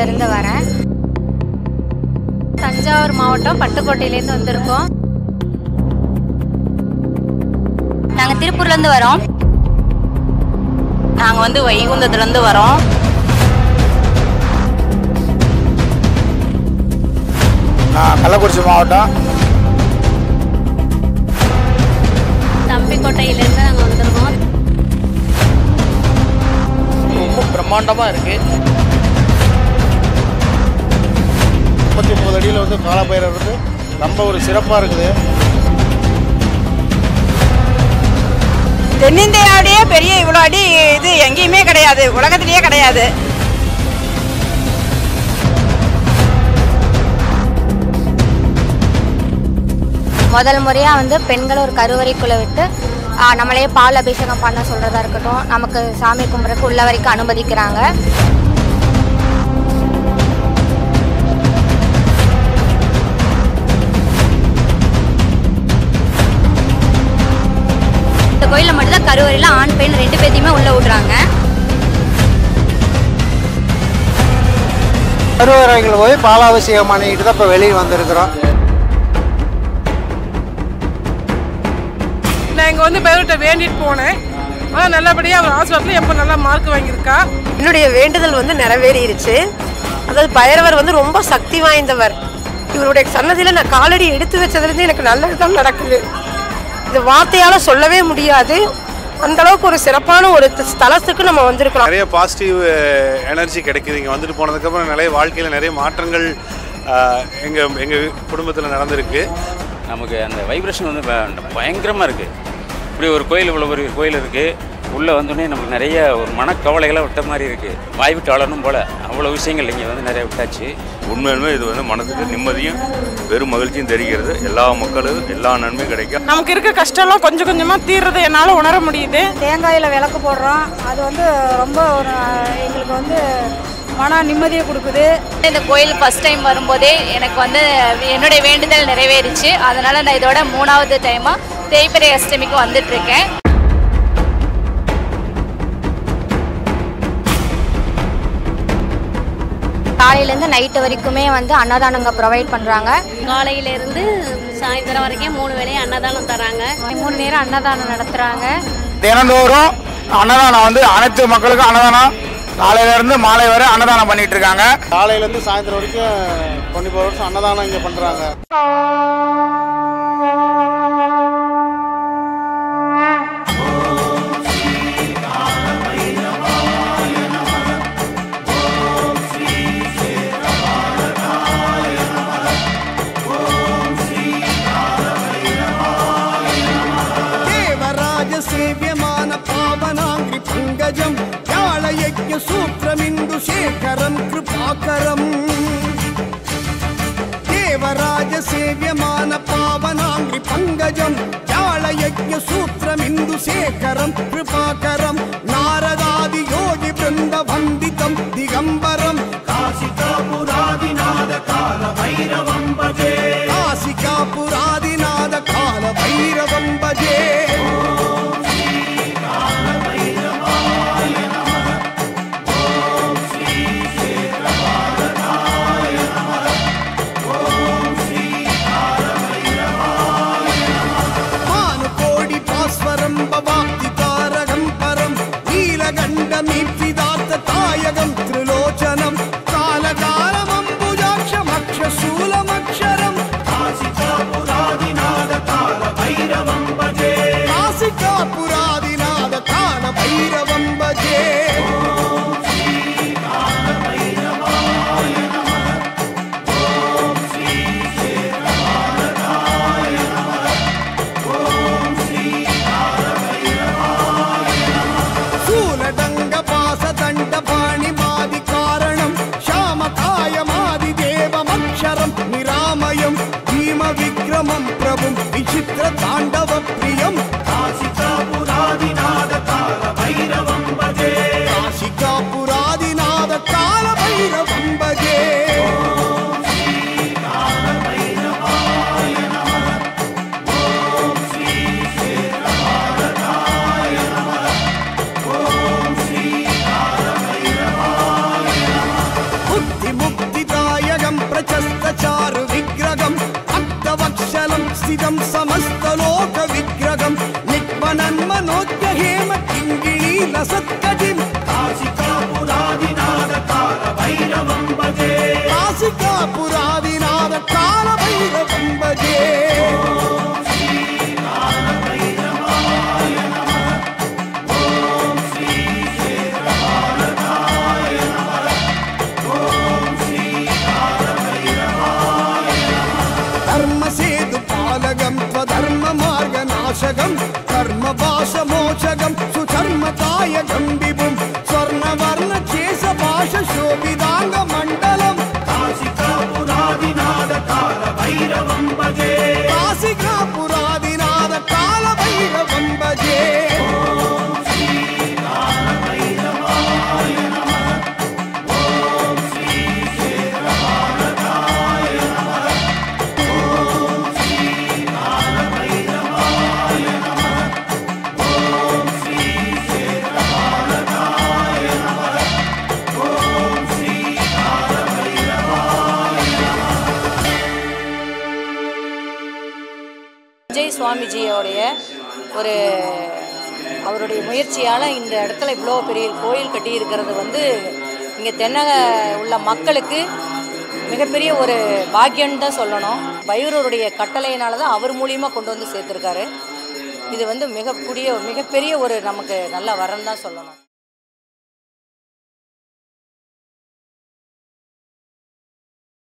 இருந்து வரேன் தஞ்சாவூர் மாவட்டம் பட்டுக்கோட்டையிலேருந்து வந்திருக்கோம் நாங்கள் திருப்பூர்லேருந்து வரோம் நாங்கள் வந்து வைகுந்தத்துலேருந்து வரோம் நான் கள்ளக்குறிச்சி மாவட்டம் தம்பிக்கோட்டையிலேருந்து நாங்கள் வந்திருக்கோம் ரொம்ப பிரம்மாண்டமாக இருக்குது முப்பத்தி ஒன்பது அடியில் வந்து காலப்பயிரர் வந்து ரொம்ப ஒரு சிறப்பாக இருக்குது தென்னிந்தியாவிலேயே பெரிய இவ்வளோ அடி இது எங்கேயுமே கிடையாது உலகத்திலேயே கிடையாது முதல் முறையாக வந்து பெண்களை ஒரு கருவறைக்குள்ளே விட்டு ஆ, நம்மளே பால் அபிஷேகம் பண்ண சொல்கிறதா இருக்கட்டும் நமக்கு சாமி கும்பிட்றதுக்கு உள்ள வரைக்கும் அனுமதிக்கிறாங்க இந்த கோயிலில் மட்டும்தான் கருவறையில் ஆண் பெண் ரெண்டு பேர்த்தையுமே உள்ளே விடுறாங்க கருவறைகள் போய் பாலாபிஷேகம் பண்ணிக்கிட்டு தான் இப்போ வெளியே வந்திருக்கிறோம் நான் இங்கே வந்து பேர்கிட்ட வேண்டிட்டு போனேன் ஆனால் நல்லபடியாக அவர் ஹாஸ்பிட்டலில் எப்போ நல்லா மார்க் வாங்கியிருக்கா என்னுடைய வேண்டுதல் வந்து நிறைவேறிடுச்சு அதாவது பைரவர் வந்து ரொம்ப சக்தி வாய்ந்தவர் இவருடைய சன்னதியில் நான் காலடி எடுத்து வச்சதுலேருந்து எனக்கு நல்லது தான் நடக்குது இது வார்த்தையால் சொல்லவே முடியாது அந்த அளவுக்கு ஒரு சிறப்பான ஒரு ஸ்தலத்துக்கு நம்ம வந்திருக்கிறோம் நிறைய பாசிட்டிவ் எனர்ஜி கிடைக்குது இங்கே வந்துட்டு போனதுக்கப்புறம் நிறைய வாழ்க்கையில் நிறைய மாற்றங்கள் எங்கள் எங்கள் குடும்பத்தில் நடந்திருக்கு நமக்கு அந்த வைப்ரேஷன் வந்து ப- பயங்கரமா இருக்கு இப்படி ஒரு கோயில் இவ்வளோ ஒரு கோயில் இருக்கு உள்ளே வந்தோடனே நமக்கு நிறைய ஒரு மனக்கவலைகளை விட்ட மாதிரி இருக்கு வாய் விட்டு வளரணும் போல அவ்வளோ விஷயங்கள் இங்கே வந்து நிறைய விட்டாச்சு உண்மையுமே இது வந்து மனதுக்கு நிம்மதியும் பெரும் மகிழ்ச்சியும் தெரிகிறது எல்லா மக்களும் எல்லா நன்மையும் கிடைக்கும் நமக்கு இருக்க கஷ்டம்லாம் கொஞ்சம் கொஞ்சமாக தீர்றதை என்னால் உணர முடியுது தேங்காயில் விளக்கு போடுறோம் அது வந்து ரொம்ப ஒரு எங்களுக்கு வந்து மன நிம்மதியை கொடுக்குது இந்த கோயில் ஃபர்ஸ்ட் டைம் வரும்போதே எனக்கு வந்து என்னுடைய வேண்டுதல் நிறைவேறிச்சு அதனால நான் இதோட மூணாவது டைமாக தேய்பிரை அஷ்டமிக்கு வந்துட்டு இருக்கேன் காலையிலேருந்து நைட்டு வரைக்குமே வந்து அன்னதானங்க ப்ரொவைட் பண்ணுறாங்க காலையிலேருந்து சாயந்தரம் வரைக்கும் மூணு வேளையும் அன்னதானம் தராங்க மூணு நேரம் அன்னதானம் நடத்துகிறாங்க தினந்தோறும் அன்னதானம் வந்து அனைத்து மக்களுக்கும் அன்னதானம் காலையில இருந்து மாலை வரை அன்னதானம் பண்ணிட்டு இருக்காங்க காலையிலேருந்து சாயந்தரம் வரைக்கும் டுவெண்ட்டி ஃபோர் ஹவர்ஸ் அன்னதானம் இங்கே பண்ணுறாங்க దేవరాజ సేవ్యమాన పావనాంగ్రి పంకజం జ్ఞాళయజ్ఞ సూత్రమిందు శేఖరం కృపాకరం దేవరాజ సేవ్యమాన పావనాంగ్రి పంకజం జ్ఞాళయజ్ఞ సూత్రమిందు శేఖరం కృపాకరం నారదాది యోగి బృంద వందితం దిగంబరం కాశికాపురాదినాద కాల భైరవం భజే కాశికాపురాదినాద కాల భైరవం భజే భానుకోడి భాస్వరం భవాప్తి తారకం పరం నీలగండమీప్సిదార్థ తాయగం త్రిలోచనం కాలకాలమంబుజాక్షమక్షశూలమక్షరం కాశికాపురాదినాద కాల భైరవం భజే కాశికాపురాదినాద కాల భైరవం భజే శూలదండ పాసదండ పాణిమాది కారణం శ్యామకాయమాది దేవమక్షరం నిరామయం భీమ విక్రమం ప్రభుం విచిత్ర తాండవ ప్రియం కాశికాపురాదినాద కాల భైరవం భజే కాశికాపురాదినాద కాల భైరవం భజే బుద్ధి सत्कजिं काशिका पुरादिनाद काल भैरवं भजे काशिका पुरादिनाद काल भैरवं भजे धर्मसेतुपालकं स्वधर्ममार्गनाशकं कर्मपाशमोचकं सुचर्मकायकं विभुं स्वर्णवर्णकेशपाशशोभिताङ्गमण्डलं काशिकापुरादिनाद कालभैरवं भजे काशिकापुरादिनाद कालभैरवं भजे விஜய் சுவாமிஜியோடைய ஒரு அவருடைய முயற்சியால் இந்த இடத்துல இவ்வளோ பெரிய கோயில் கட்டியிருக்கிறது வந்து இங்கே தென்னக உள்ள மக்களுக்கு மிகப்பெரிய ஒரு பாக்கியன்னு தான் சொல்லணும் பைரவருடைய கட்டளையினால தான் அவர் மூலியமாக கொண்டு வந்து சேர்த்துருக்காரு இது வந்து மிகக்கூடிய மிகப்பெரிய ஒரு நமக்கு நல்ல வரன்னு தான் சொல்லணும்